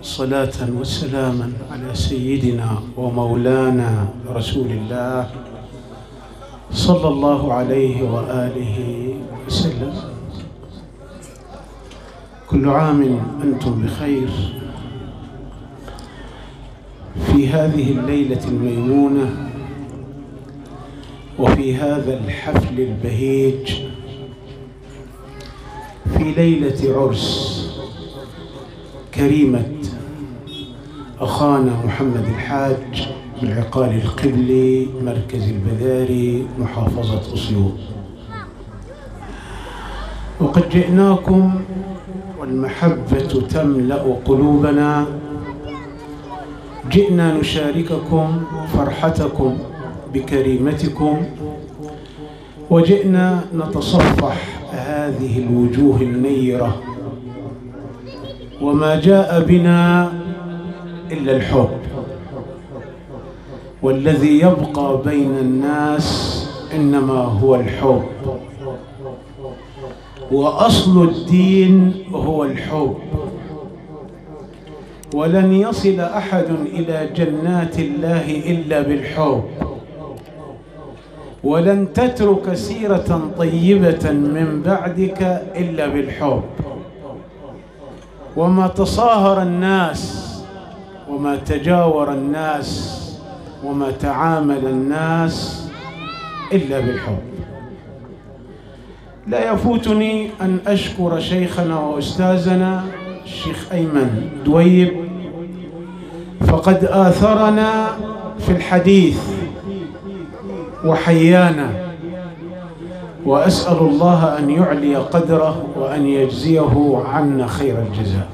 صلاة وسلاما على سيدنا ومولانا رسول الله صلى الله عليه وآله وسلم كل عام أنتم بخير في هذه الليلة الميمونة وفي هذا الحفل البهيج في ليلة عرس كريمة أخانا محمد الحاج بالعقال القبلي مركز البذاري محافظة أسيوط وقد جئناكم والمحبة تملأ قلوبنا جئنا نشارككم فرحتكم بكريمتكم وجئنا نتصفح هذه الوجوه النيره وما جاء بنا الا الحب والذي يبقى بين الناس انما هو الحب واصل الدين هو الحب ولن يصل احد الى جنات الله الا بالحب ولن تترك سيره طيبه من بعدك الا بالحب وما تصاهر الناس وما تجاور الناس وما تعامل الناس الا بالحب لا يفوتني ان اشكر شيخنا واستاذنا الشيخ ايمن دويب فقد اثرنا في الحديث وحيانا واسال الله ان يعلي قدره وان يجزيه عنا خير الجزاء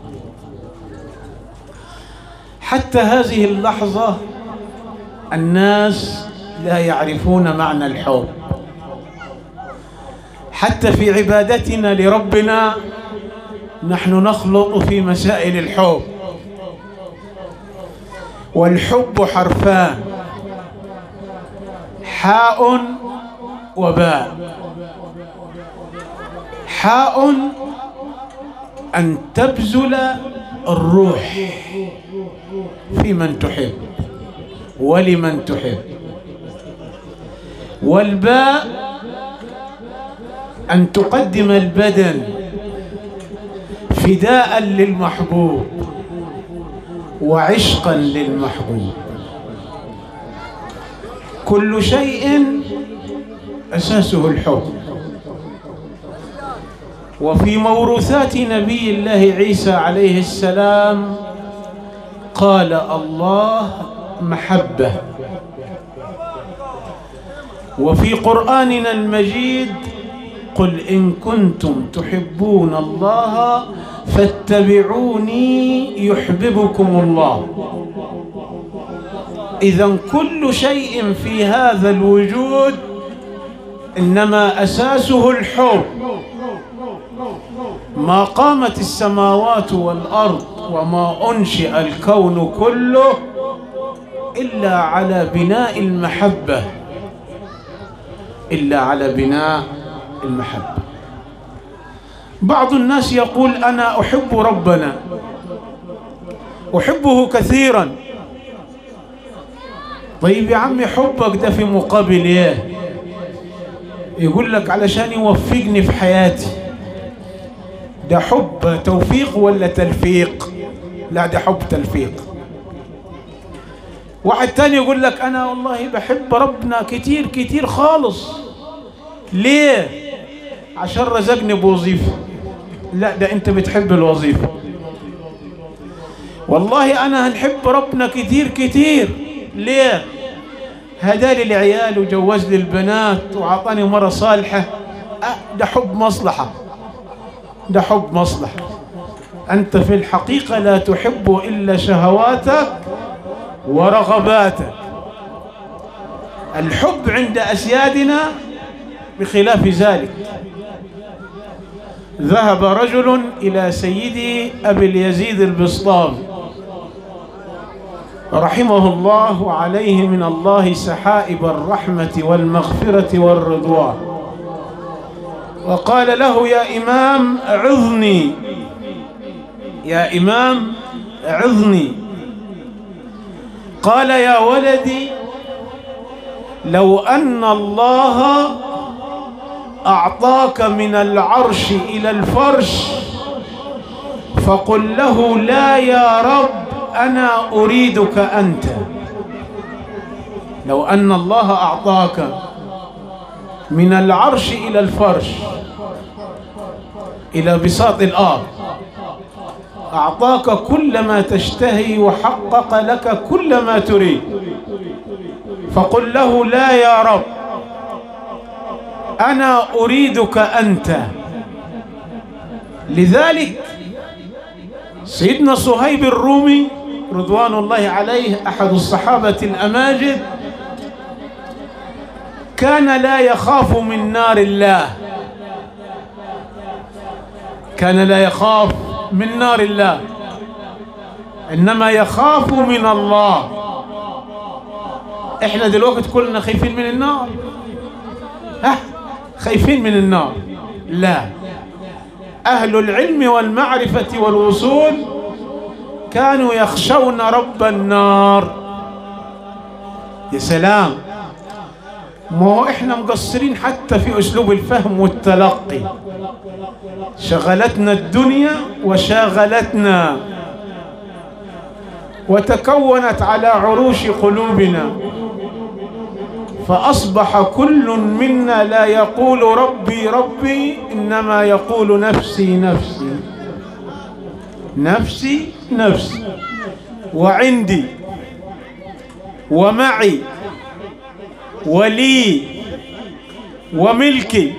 حتى هذه اللحظه الناس لا يعرفون معنى الحب حتى في عبادتنا لربنا نحن نخلط في مسائل الحب والحب حرفان حاء وباء حاء أن تبذل الروح في من تحب ولمن تحب والباء أن تقدم البدن فداء للمحبوب وعشقا للمحبوب كل شيء أساسه الحب وفي موروثات نبي الله عيسى عليه السلام قال الله محبة وفي قرآننا المجيد قل إن كنتم تحبون الله فاتبعوني يحببكم الله إذا كل شيء في هذا الوجود إنما أساسه الحب ما قامت السماوات والأرض وما أنشئ الكون كله إلا على بناء المحبة إلا على بناء المحبة بعض الناس يقول أنا أحب ربنا أحبه كثيرا طيب يا عمي حبك ده في مقابل ايه يقول لك علشان يوفقني في حياتي ده حب توفيق ولا تلفيق لا ده حب تلفيق واحد تاني يقول لك انا والله بحب ربنا كتير كتير خالص ليه عشان رزقني بوظيفة لا ده انت بتحب الوظيفة والله انا هنحب ربنا كتير كتير ليه هدالي العيال وجوز لي البنات وعطاني مرة صالحة أه ده حب مصلحة ده حب مصلحة أنت في الحقيقة لا تحب إلا شهواتك ورغباتك الحب عند أسيادنا بخلاف ذلك ذهب رجل إلى سيدي أبي اليزيد البسطامي رحمه الله وعليه من الله سحائب الرحمة والمغفرة والرضوان وقال له يا إمام عظني يا إمام عظني قال يا ولدي لو أن الله أعطاك من العرش إلى الفرش فقل له لا يا رب أنا أريدك أنت لو أن الله أعطاك من العرش إلى الفرش إلى بساط الأرض أعطاك كل ما تشتهي وحقق لك كل ما تريد فقل له لا يا رب أنا أريدك أنت لذلك سيدنا صهيب الرومي رضوان الله عليه أحد الصحابة الأماجد كان لا يخاف من نار الله كان لا يخاف من نار الله إنما يخاف من الله إحنا دلوقتي كلنا خايفين من النار ها خايفين من النار لا أهل العلم والمعرفة والوصول كانوا يخشون رب النار يا سلام ما هو احنا مقصرين حتى في اسلوب الفهم والتلقي شغلتنا الدنيا وشاغلتنا وتكونت على عروش قلوبنا فأصبح كل منا لا يقول ربي ربي إنما يقول نفسي نفسي نفسي نفسي وعندي ومعي ولي وملكي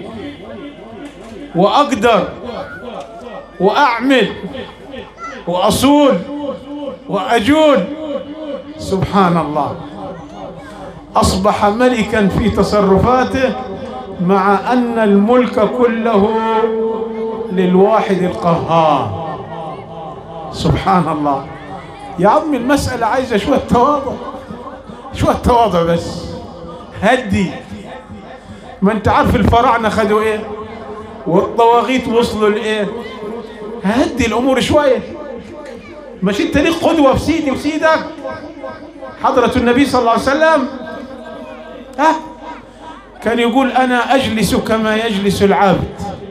وأقدر وأعمل وأصول وأجود سبحان الله أصبح ملكا في تصرفاته مع أن الملك كله للواحد القهار سبحان الله يا عم المسألة عايزة شوية تواضع شوية تواضع بس هدي ما انت عارف الفراعنة خدوا ايه والطواغيت وصلوا لايه هدي الامور شوية مش انت ليك قدوة في سيدي وسيدك حضرة النبي صلى الله عليه وسلم ها كان يقول انا اجلس كما يجلس العبد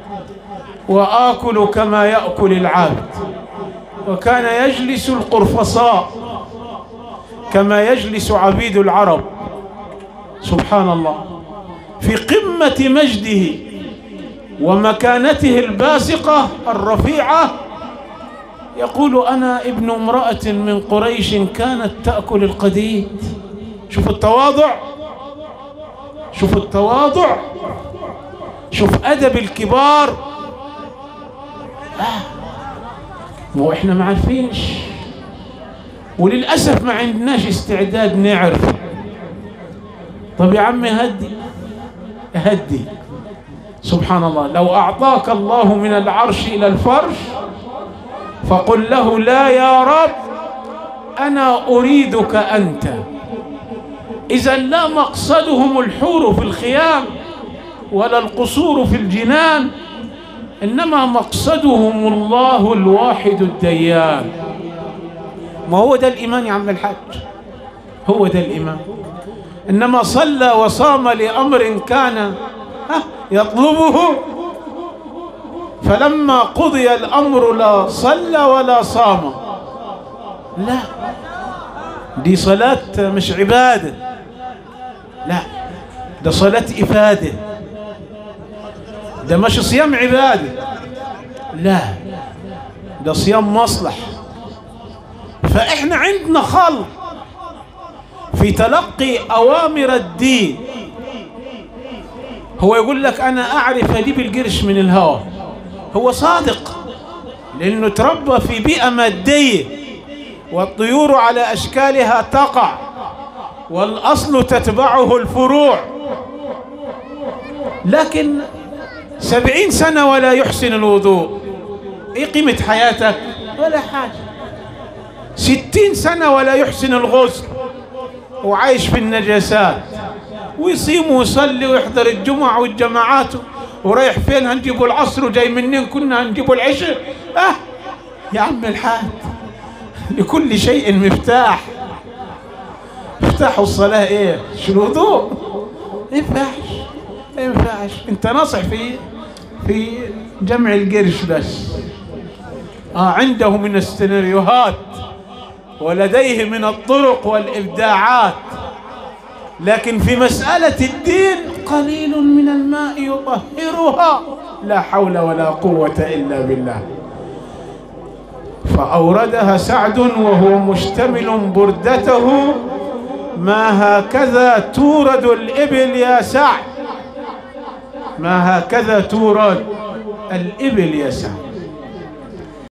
واكل كما ياكل العبد وكان يجلس القرفصاء كما يجلس عبيد العرب سبحان الله في قمة مجده ومكانته الباسقة الرفيعة يقول أنا ابن امرأة من قريش كانت تأكل القديد شوف التواضع شوف التواضع شوف أدب الكبار آه. مو احنا ما عارفينش وللأسف ما عندناش استعداد نعرف طب يا عمي هدي هدي سبحان الله لو أعطاك الله من العرش إلى الفرش فقل له لا يا رب أنا أريدك أنت إذا لا مقصدهم الحور في الخيام ولا القصور في الجنان إنما مقصدهم الله الواحد الديان ما هو ده الإيمان يا عم الحاج هو ده الإيمان إنما صلى وصام لأمر كان يطلبه فلما قضي الأمر لا صلى ولا صام لا دي صلاة مش عبادة لا ده صلاة إفادة ده مش صيام عبادة لا ده صيام مصلح فإحنا عندنا خلط في تلقي أوامر الدين هو يقول لك أنا أعرف أجيب القرش من الهوى هو صادق لأنه تربى في بيئة مادية والطيور على أشكالها تقع والأصل تتبعه الفروع لكن سبعين سنة ولا يحسن الوضوء ايه قيمة حياتك ولا حاجة ستين سنة ولا يحسن الغسل وعايش في النجاسات ويصيم ويصلي ويحضر الجمعة والجماعات ورايح فين هنجيبوا العصر وجاي منين كنا هنجيبوا العشاء اه يا عم الحاج لكل شيء مفتاح مفتاح الصلاة ايه شو الوضوء ما ينفعش ما ينفعش انت ناصح في في جمع القرش بس آه عنده من السيناريوهات ولديه من الطرق والإبداعات لكن في مسألة الدين قليل من الماء يطهرها لا حول ولا قوة إلا بالله فأوردها سعد وهو مشتمل بردته ما هكذا تورد الإبل يا سعد ما هكذا تورد الإبل يا سعد